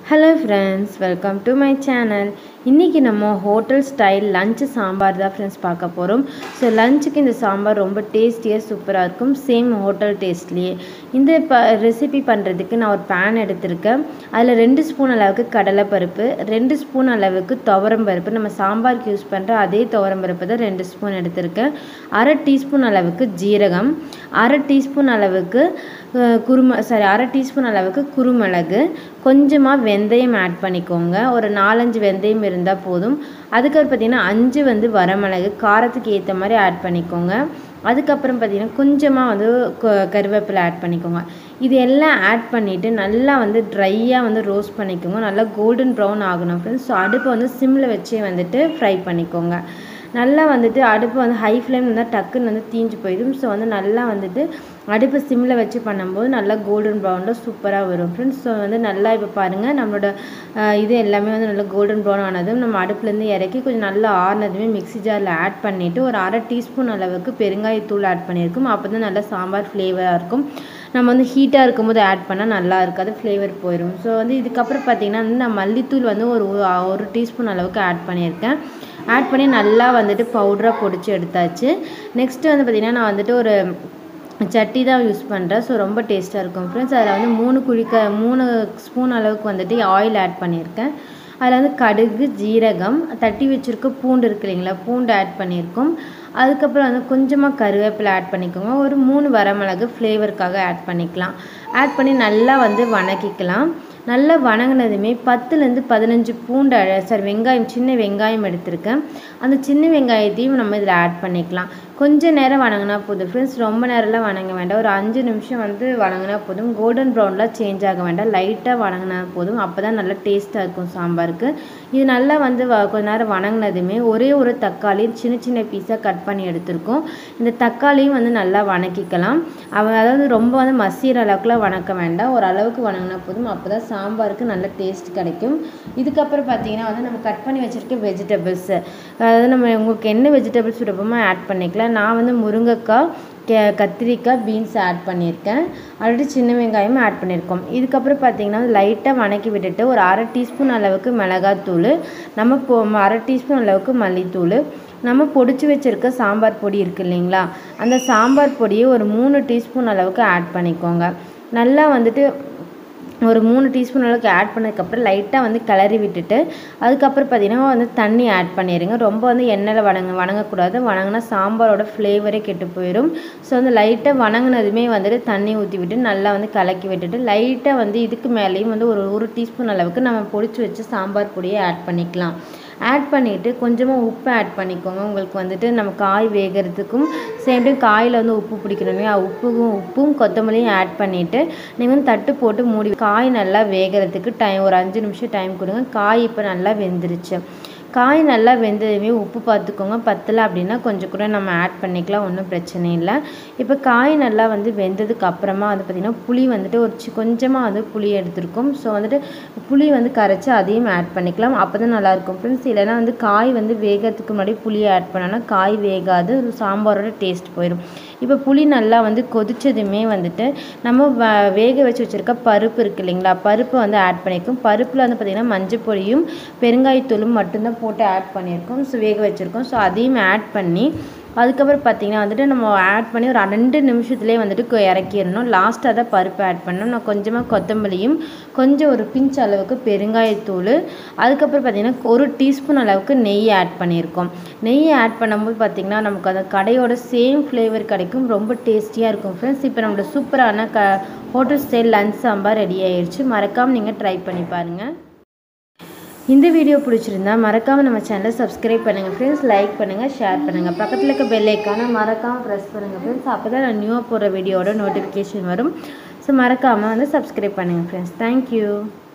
hello friends welcome to my channel இன்றைக்கி நம்ம hotel style lunch sambar தான் ஃப்ரெண்ட்ஸ் பார்க்க போகிறோம் ஸோ லஞ்சுக்கு இந்த சாம்பார் ரொம்ப டேஸ்டியாக சூப்பராக இருக்கும் சேம் ஹோட்டல் டேஸ்ட்லேயே இந்த ப ரெசிபி பண்ணுறதுக்கு நான் ஒரு பேன் எடுத்திருக்கேன் அதில் ரெண்டு ஸ்பூன் அளவுக்கு கடலைப்பருப்பு ரெண்டு ஸ்பூன் அளவுக்கு துவரம் பருப்பு நம்ம சாம்பாருக்கு யூஸ் பண்ணுற அதே துவரம் பருப்பு தான் ரெண்டு ஸ்பூன் எடுத்திருக்கேன் அரை டீஸ்பூன் அளவுக்கு ஜீரகம் அரை டீஸ்பூன் அளவுக்கு குரும சாரி அரை டீஸ்பூன் அளவுக்கு குருமிளகு கொஞ்சமாக வெந்தயம் ஆட் பண்ணிக்கோங்க ஒரு நாலஞ்சு வெந்தயம் இருந்தால் போதும் அதுக்கப்புறம் பார்த்திங்கன்னா அஞ்சு வந்து வரமிளகு காரத்துக்கு ஏற்ற மாதிரி ஆட் பண்ணிக்கோங்க அதுக்கப்புறம் பார்த்திங்கன்னா கொஞ்சமாக வந்து கருவேப்பிலை ஆட் பண்ணிக்கோங்க இது எல்லாம் ஆட் பண்ணிவிட்டு நல்லா வந்து ட்ரையாக வந்து ரோஸ்ட் பண்ணிக்கோங்க நல்லா கோல்டன் ப்ரௌன் ஆகணும் ஃப்ரெண்ட்ஸ் ஸோ அடுப்பை வந்து சிம்மில் வச்சே வந்துட்டு ஃப்ரை பண்ணிக்கோங்க நல்லா வந்துட்டு அடுப்பு வந்து ஹை ஃப்ளேம் இருந்தால் டக்குன்னு வந்து தீஞ்சு போயிடும் ஸோ வந்து நல்லா வந்துட்டு அடுப்பு சிம்மில் வச்சு பண்ணும்போது நல்லா கோல்டன் ப்ரௌனில் சூப்பராக வரும் ஃப்ரெண்ட்ஸ் ஸோ வந்து நல்லா இப்போ பாருங்கள் நம்மளோட இது எல்லாமே வந்து நல்லா கோல்டன் ப்ரௌன் ஆனதும் நம்ம அடுப்புலேருந்து இறக்கி கொஞ்சம் நல்லா ஆறுனதுமே மிக்ஸி ஜாரில் ஆட் பண்ணிவிட்டு ஒரு அரை டீஸ்பூன் அளவுக்கு பெருங்காயத்தூள் ஆட் பண்ணியிருக்கோம் அப்போ தான் நல்லா சாம்பார் ஃப்ளேவராக இருக்கும் நம்ம வந்து ஹீட்டாக இருக்கும்போது ஆட் பண்ணால் நல்லா இருக்காது ஃப்ளேவர் போயிடும் ஸோ வந்து இதுக்கப்புறம் பார்த்திங்கன்னா வந்து நான் மல்லித்தூள் வந்து ஒரு ஒரு டீஸ்பூன் அளவுக்கு ஆட் பண்ணியிருக்கேன் ஆட் பண்ணி நல்லா வந்துட்டு பவுடராக பொடிச்சு எடுத்தாச்சு நெக்ஸ்ட்டு வந்து பார்த்திங்கன்னா நான் வந்துட்டு ஒரு சட்டி தான் யூஸ் பண்ணுறேன் ஸோ ரொம்ப டேஸ்ட்டாக இருக்கும் ஃப்ரெண்ட்ஸ் அதில் வந்து மூணு குழிக்க மூணு ஸ்பூன் அளவுக்கு வந்துட்டு ஆயில் ஆட் பண்ணியிருக்கேன் அதில் வந்து கடுகு ஜீரகம் தட்டி வச்சுருக்க பூண்டு இருக்கு இல்லைங்களா பூண்டு ஆட் பண்ணியிருக்கோம் அதுக்கப்புறம் வந்து கொஞ்சமாக கருவேப்பிலை ஆட் பண்ணிக்கோங்க ஒரு மூணு வரமிளகு ஃப்ளேவருக்காக ஆட் பண்ணிக்கலாம் ஆட் பண்ணி நல்லா வந்து வணக்கிக்கலாம் நல்லா வணங்கினதுமே பத்துலேருந்து பதினஞ்சு பூண்டு சாரி வெங்காயம் சின்ன வெங்காயம் எடுத்திருக்கேன் அந்த சின்ன வெங்காயத்தையும் நம்ம இதில் ஆட் பண்ணிக்கலாம் கொஞ்சம் நேரம் வணங்கினா போதும் ஃப்ரெண்ட்ஸ் ரொம்ப நேரம்லாம் வணங்க வேண்டாம் ஒரு அஞ்சு நிமிஷம் வந்து வணங்கினா போதும் கோல்டன் ப்ரௌன்லாம் சேஞ்ச் ஆக வேண்டாம் லைட்டாக வணங்கினா போதும் அப்போ தான் நல்லா டேஸ்ட்டாக இருக்கும் சாம்பாருக்கு இது நல்லா வந்து கொஞ்ச நேரம் வணங்கினதுமே ஒரே ஒரு தக்காளி சின்ன சின்ன பீஸாக கட் பண்ணி எடுத்திருக்கோம் இந்த தக்காளியும் வந்து நல்லா வணக்கிக்கலாம் அவ அதாவது ரொம்ப வந்து மசிகிற அளவுக்குலாம் வணக்க வேண்டாம் ஒரு அளவுக்கு வணங்கினா போதும் அப்போ தான் சாம்பாருக்கு நல்ல டேஸ்ட் கிடைக்கும் இதுக்கப்புறம் பார்த்தீங்கன்னா வந்து நம்ம கட் பண்ணி வச்சுருக்க வெஜிடபிள்ஸு அதாவது நம்ம உங்களுக்கு என்ன வெஜிடபிள்ஸ் விருப்பமோ ஆட் பண்ணிக்கலாம் நான் வந்து முருங்கைக்காய் கே கத்திரிக்காய் பீன்ஸ் ஆட் பண்ணியிருக்கேன் ஆல்ரெடி சின்ன வெங்காயமும் ஆட் பண்ணியிருக்கோம் இதுக்கப்புறம் பார்த்தீங்கன்னா லைட்டாக வணக்கி விட்டுட்டு ஒரு அரை டீஸ்பூன் அளவுக்கு மிளகாத்தூள் நம்ம போ அரை டீஸ்பூன் அளவுக்கு மல்லித்தூள் நம்ம பொடிச்சு வச்சுருக்க சாம்பார் பொடி இருக்குது இல்லைங்களா அந்த சாம்பார் பொடியை ஒரு மூணு டீஸ்பூன் அளவுக்கு ஆட் பண்ணிக்கோங்க நல்லா வந்துட்டு ஒரு மூணு டீஸ்பூன் அளவுக்கு ஆட் பண்ணதுக்கப்புறம் லைட்டாக வந்து கிளறி விட்டுட்டு அதுக்கப்புறம் பார்த்திங்கன்னா வந்து தண்ணி ஆட் பண்ணிடுங்க ரொம்ப வந்து எண்ணெயில் வணங்க வணங்கக்கூடாது வணங்கினா சாம்பாரோட ஃப்ளேவரே கெட்டு போயிடும் ஸோ வந்து லைட்டாக வணங்கினதுமே வந்துட்டு தண்ணி ஊற்றி விட்டு நல்லா வந்து கலக்கி விட்டுட்டு லைட்டாக வந்து இதுக்கு மேலேயும் வந்து ஒரு ஒரு டீஸ்பூன் அளவுக்கு நம்ம பொடிச்சு வச்சு சாம்பார் பொடியை ஆட் பண்ணிக்கலாம் ஆட் பண்ணிவிட்டு கொஞ்சமாக உப்பு ஆட் பண்ணிக்கோங்க உங்களுக்கு வந்துட்டு நம்ம காய் வேகிறதுக்கும் சேம் டைம் காயில் வந்து உப்பு பிடிக்கணும் இல்லையா உப்பும் உப்பும் கொத்தமல்லியும் ஆட் பண்ணிவிட்டு நீங்கள் வந்து தட்டு போட்டு மூடி காய் நல்லா வேகிறதுக்கு டைம் ஒரு அஞ்சு நிமிஷம் டைம் கொடுங்க காய் இப்போ நல்லா வெந்துருச்சு காய் நல்லா வெந்ததுமே உப்பு பார்த்துக்கோங்க பத்தலை அப்படின்னா கொஞ்சம் கூட நம்ம ஆட் பண்ணிக்கலாம் ஒன்றும் பிரச்சனை இல்லை இப்போ காய் நல்லா வந்து வெந்ததுக்கு அப்புறமா வந்து பார்த்திங்கன்னா புளி வந்துட்டு ஒரு சி கொஞ்சமாக வந்து புளி எடுத்திருக்கோம் ஸோ வந்துட்டு புளி வந்து கரைச்சி அதையும் ஆட் பண்ணிக்கலாம் அப்போ தான் நல்லாயிருக்கும் ஃப்ரெண்ட்ஸ் இல்லைனா வந்து காய் வந்து வேகிறதுக்கு முன்னாடி புளியை ஆட் பண்ணோன்னா காய் வேகாது சாம்பாரோட டேஸ்ட் போயிடும் இப்போ புளி நல்லா வந்து கொதிச்சதுமே வந்துட்டு நம்ம வேக வச்சு வச்சுருக்க பருப்பு இருக்குது இல்லைங்களா பருப்பு வந்து ஆட் பண்ணியிருக்கோம் பருப்பில் வந்து பார்த்திங்கன்னா மஞ்சள் பொடியும் பெருங்காயத்தூளும் மட்டும்தான் போட்டு ஆட் பண்ணியிருக்கோம் ஸோ வேக வச்சுருக்கோம் ஸோ அதையும் ஆட் பண்ணி அதுக்கப்புறம் பார்த்திங்கன்னா வந்துட்டு நம்ம ஆட் பண்ணி ஒரு ரெண்டு நிமிஷத்துலேயே வந்துட்டு இறக்கிடணும் லாஸ்ட்டாக தான் பருப்பு ஆட் பண்ணணும் நான் கொஞ்சமாக கொத்தமல்லியும் கொஞ்சம் ஒரு பிஞ்ச் அளவுக்கு பெருங்காயத்தூள் அதுக்கப்புறம் பார்த்திங்கன்னா ஒரு டீஸ்பூன் அளவுக்கு நெய் ஆட் பண்ணியிருக்கோம் நெய் ஆட் பண்ணும்போது பார்த்திங்கன்னா நமக்கு அந்த கடையோட சேம் ஃப்ளேவர் கிடைக்கும் ரொம்ப டேஸ்டியாக இருக்கும் ஃப்ரெண்ட்ஸ் இப்போ நம்மளோட சூப்பரான க hotel style lunch sambar ready ஆயிடுச்சு மறக்காமல் நீங்கள் ட்ரை பண்ணி பாருங்கள் இந்த வீடியோ பிடிச்சிருந்தா மறக்காமல் நம்ம சேனலை சப்ஸ்கிரைப் பண்ணுங்கள் ஃப்ரெண்ட்ஸ் லைக் பண்ணுங்கள் ஷேர் பண்ணுங்கள் பக்கத்தில் இருக்க பெல் ஐக்கானை மறக்காமல் ப்ரெஸ் பண்ணுங்கள் ஃப்ரெண்ட்ஸ் அப்போ தான் நான் நியூவாக போடுற வீடியோட நோட்டிஃபிகேஷன் வரும் ஸோ மறக்காமல் வந்து சப்ஸ்கிரைப் பண்ணுங்கள் ஃப்ரெண்ட்ஸ் தேங்க்யூ